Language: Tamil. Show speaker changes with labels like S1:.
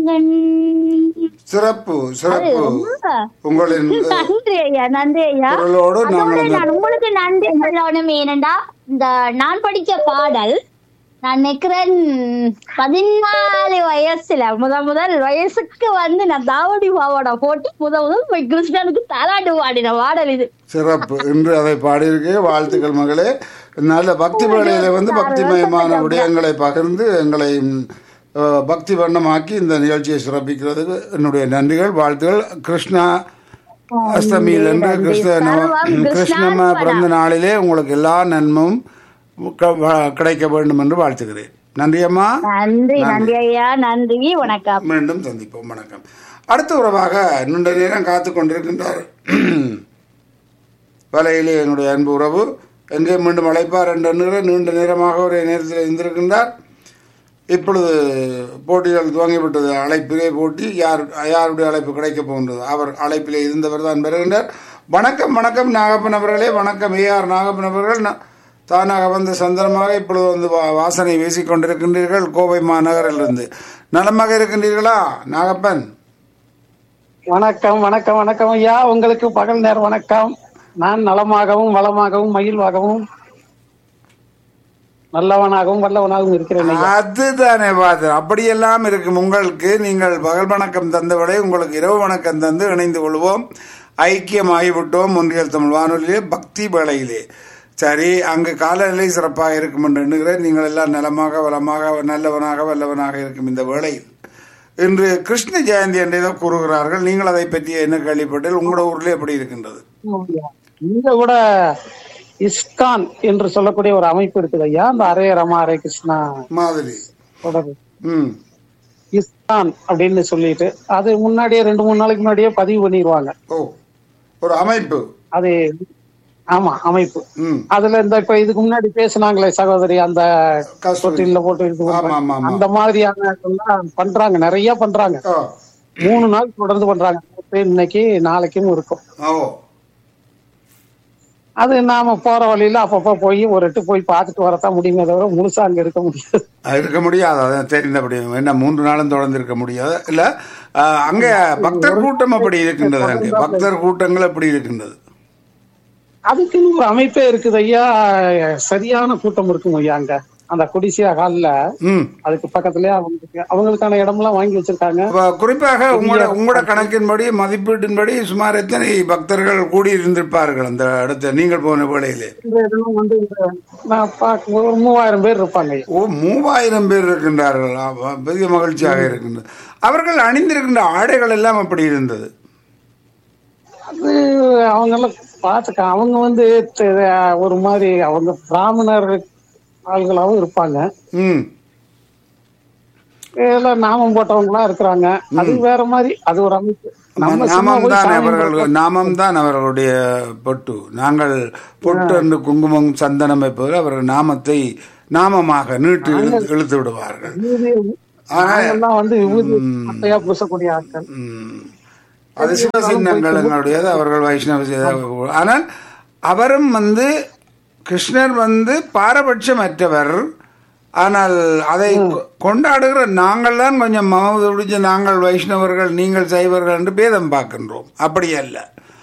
S1: கண்ணன்
S2: சிறப்பு சிறப்பு
S1: ரொம்ப
S2: உங்களின்
S1: நன்றி ஐயா நன்றி ஐயா
S2: குரலோடு
S1: அதோட
S2: நாங்கள்
S1: நான் உங்களுக்கு நன்றி சொல்லணும் ஏனண்டா இந்த நான் படிச்ச பாடல் நான் நிக்கிறேன் பதினாலு வயசுல முத முதல் வயசுக்கு வந்து நான் தாவடி பாவோட போட்டு முத முதல் போய் கிருஷ்ணனுக்கு தாலாட்டு பாடின பாடல் இது
S2: சிறப்பு இன்று அதை பாடியிருக்கே வாழ்த்துக்கள் மகளே நல்ல பக்தி வேளையில வந்து பக்திமயமான விடயங்களை பகிர்ந்து எங்களை ம், அஹ், பக்தி வண்ணமாக்கி இந்த நிகழ்ச்சியை சிறப்பிக்கிறதுக்கு என்னுடைய நன்றிகள் வாழ்த்துகள் கிருஷ்ணா அஷ்டமியில் என்று கிருஷ்ண நவ- கிருஷ்ணம பிறந்த நாளிலே உங்களுக்கு எல்லா நன்மும் க- வ- கிடைக்க வேண்டும் என்று வாழ்த்துகிறேன் நன்றி அம்மா
S1: நன்றி நன்றி ஐயா நன்றி வணக்கம்
S2: மீண்டும் சந்திப்போம் வணக்கம் அடுத்த உறவாக நீண்ட நேரம் காத்து கொண்டிருக்கின்றார் வலையிலே என்னுடைய அன்பு உறவு எங்கே மீண்டும் அழைப்பார் என்ற நேரம் நீண்ட நேரமாக ஒரே நேரத்தில் இருந்திருக்கின்றார் இப்பொழுது போட்டிகள் துவங்கிவிட்டது அழைப்பிலே போட்டி யார் யாருடைய அழைப்பு கிடைக்கப் போகின்றது அவர் அழைப்பிலே இருந்தவர் தான் பெறுகின்றார் வணக்கம் வணக்கம் நாகப்பன் அவர்களே வணக்கம் ஏஆர் நாகப்பன் அவர்கள் ந- தானாக வந்த சந்தனமாக இப்பொழுது வந்து வா- வாசனை வீசிக் கொண்டிருக்கின்றீர்கள் கோவை மாநகரிலிருந்து நலமாக இருக்கின்றீர்களா நாகப்பன்
S3: வணக்கம் வணக்கம் வணக்கம் ஐயா உங்களுக்கு பகல் நேர வணக்கம் நான் நலமாகவும் வளமாகவும் மகிழ்வாகவும் நல்லவனாகவும் வல்லவனாகவும் இருக்கிறேன் ஐயா
S2: அதுதானே பாத்து அப்படியெல்லாம் இருக்கும் உங்களுக்கு நீங்கள் பகல் வணக்கம் தந்தவிட உங்களுக்கு இரவு வணக்கம் தந்து இணைந்து கொள்வோம் ஐக்கியமாகிவிட்டோம் ஒன்றியல் தமிழ் வானொலியிலே பக்தி வேளையிலே சரி அங்கு காலநிலை சிறப்பாக இருக்கும் என்று எண்ணுகிறேன் நீங்கள் எல்லாம் நலமாக வளமாக நல்லவனாக வல்லவனாக இருக்கும் இந்த வேளையில் இன்று கிருஷ்ண ஜெயந்தி என்று ஏதோ கூறுகிறார்கள் நீங்கள் அதை பற்றி என்ன கேள்விப்பட்டீர்கள் உங்களோட ஊரில் எப்படி இருக்கின்றது
S3: இங்க கூட இஸ்கான் என்று சொல்லக்கூடிய ஒரு அமைப்பு இருக்குது ஐயா அந்த அரே ரமா அரே கிருஷ்ணா
S2: மாதிரி
S3: தொடர்
S2: ம்
S3: இஸ்கான் அப்படின்னு சொல்லிட்டு அது முன்னாடியே ரெண்டு மூணு நாளைக்கு முன்னாடியே பதிவு பண்ணிடுவாங்க
S2: ஓ ஒரு அமைப்பு
S3: அது ஆமா அமைப்பு
S2: ம்
S3: அதுல இந்த இப்ப இதுக்கு முன்னாடி பேசுனாங்களே சகோதரி அந்த
S2: கஸ்தூரி
S3: தொட்டில போட்டு இது
S2: ஆமா
S3: பண்றாங்க.
S2: ஆமா ஆமா
S3: அந்த மாதிரியான இதெல்லாம் பண்றாங்க நிறைய பண்றாங்க
S2: ஓ
S3: மூணு நாள் தொடர்ந்து பண்றாங்க நேத்து, இன்னைக்கு நாளைக்கும் இருக்கும்
S2: ஓ
S3: அது நாம போற வழியில அப்பப்ப போய் ஒரு எட்டு போய் பார்த்துட்டு வரத்தான் முடியுமே தவிர முழுசா அங்க இருக்க முடியாது
S2: அது இருக்க முடியாது அதான் தெரிந்தபடி என்ன மூன்று நாளும் தொடர்ந்து இருக்க முடியாது இல்ல அஹ், அங்க பக்தர் கூட்டம் அப்படி இருக்கின்றது அங்கே பக்தர் கூட்டங்கள் அப்படி இருக்கின்றது
S3: அதுக்குன்னு ஒரு அமைப்பே இருக்குது ஐயா சரியான கூட்டம் இருக்கும் ஐயா அங்க அந்த குடிசியா ஹால்ல
S2: ம்
S3: அதுக்கு பக்கத்துலயே அவங்களுக்கு அவங்களுக்கான இடமெல்லாம் வாங்கி வச்சிருக்காங்க
S2: அப்ப குறிப்பாக உங்களோட உங்களோட கணக்கின்படி மதிப்பீட்டின்படி சுமார் எத்தனை பக்தர்கள் கூடி இருந்திருப்பார்கள் அந்த இடத்த நீங்கள் போன வேளையிலே
S3: இந்த இதெல்லாம் வந்து இந்த நான் பார்க்கும் ஒரு மூவாயிரம் பேர் இருப்பாங்க ஐயா
S2: ஓ மூவாயிரம் பேர் இருக்கின்றார்கள் ஆ, பெரிய மகிழ்ச்சியாக இருக்கின்றது அவர்கள் அணிந்திருக்கின்ற ஆடைகள் எல்லாம் அப்படி இருந்தது
S3: அது அவங்க எல்லாம் பார்த்துக்க அவங்க வந்து த- ஒரு மாதிரி அவங்க பிராமணர் ஆள்களாவும் இருப்பாங்க
S2: ம்
S3: இதுல நாமம் போட்டவங்களா இருக்கிறாங்க அது வேற மாதிரி அது ஒரு அமைப்பு நம்ம சும்மா
S2: நாமம்
S3: போய்
S2: தான்
S3: சாமி
S2: அவர்கள் நாமம் தான் அவர்களுடைய பொட்டு நாங்கள் பொட்டு என்று குங்குமம் சந்தனம் வைப்பதில் அவர்கள் நாமத்தை நாமமாக நீட்டு இழுத்து இழுத்து விடுவார்கள்
S3: விபூதி- நாங்கெல்லாம் வந்து விபூதி மட்டையா பூசக்கூடிய ஆட்கள்
S2: ம். அது சிவசின்னங்கள் எங்களுடையது அவர்கள் வைஷ்ணவ சி- ஆனால் அவரும் வந்து கிருஷ்ணர் வந்து பாரபட்சமற்றவர் ஆனால் அதை கொ- கொண்டாடுகிற நாங்கள் தான் கொஞ்சம் மமது பிடிச்ச நாங்கள் வைஷ்ணவர்கள் நீங்கள் சைவர்கள் என்று பேதம் பார்க்கின்றோம் அப்படி அல்ல